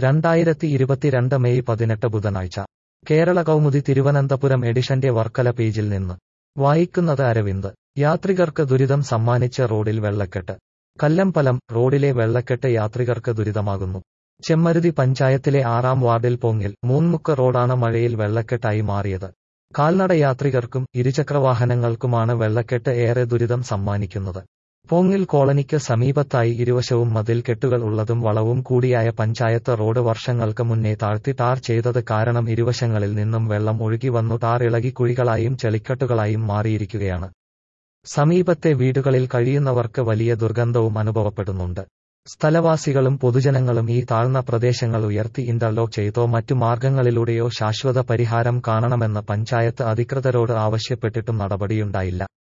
രണ്ടായിരത്തി ഇരുപത്തിരണ്ട് മെയ് പതിനെട്ട് ബുധനാഴ്ച കേരള കൗമുദി തിരുവനന്തപുരം എഡിഷന്റെ വർക്കല പേജിൽ നിന്ന് വായിക്കുന്നത് അരവിന്ദ് യാത്രികർക്ക് ദുരിതം സമ്മാനിച്ച റോഡിൽ വെള്ളക്കെട്ട് കല്ലമ്പലം റോഡിലെ വെള്ളക്കെട്ട് യാത്രികർക്ക് ദുരിതമാകുന്നു ചെമ്മരുതി പഞ്ചായത്തിലെ ആറാം വാർഡിൽ പൊങ്ങിൽ മൂന്നുമുക്ക് റോഡാണ് മഴയിൽ വെള്ളക്കെട്ടായി മാറിയത് കാൽനട യാത്രികർക്കും ഇരുചക്രവാഹനങ്ങൾക്കുമാണ് വെള്ളക്കെട്ട് ഏറെ ദുരിതം സമ്മാനിക്കുന്നത് പോങ്ങിൽ കോളനിക്ക് സമീപത്തായി ഇരുവശവും മതിൽക്കെട്ടുകൾ ഉള്ളതും വളവും കൂടിയായ പഞ്ചായത്ത് റോഡ് വർഷങ്ങൾക്ക് മുന്നേ താഴ്ത്തി ടാർ ചെയ്തത് കാരണം ഇരുവശങ്ങളിൽ നിന്നും വെള്ളം ഒഴുകി വന്നു ടാർ ഇളകി കുഴികളായും ചെളിക്കട്ടുകളായും മാറിയിരിക്കുകയാണ് സമീപത്തെ വീടുകളിൽ കഴിയുന്നവർക്ക് വലിയ ദുർഗന്ധവും അനുഭവപ്പെടുന്നുണ്ട് സ്ഥലവാസികളും പൊതുജനങ്ങളും ഈ താഴ്ന്ന പ്രദേശങ്ങൾ ഉയർത്തി ഇന്റർലോക്ക് ചെയ്തോ മറ്റു മാർഗങ്ങളിലൂടെയോ ശാശ്വത പരിഹാരം കാണണമെന്ന് പഞ്ചായത്ത് അധികൃതരോട് ആവശ്യപ്പെട്ടിട്ടും നടപടിയുണ്ടായില്ല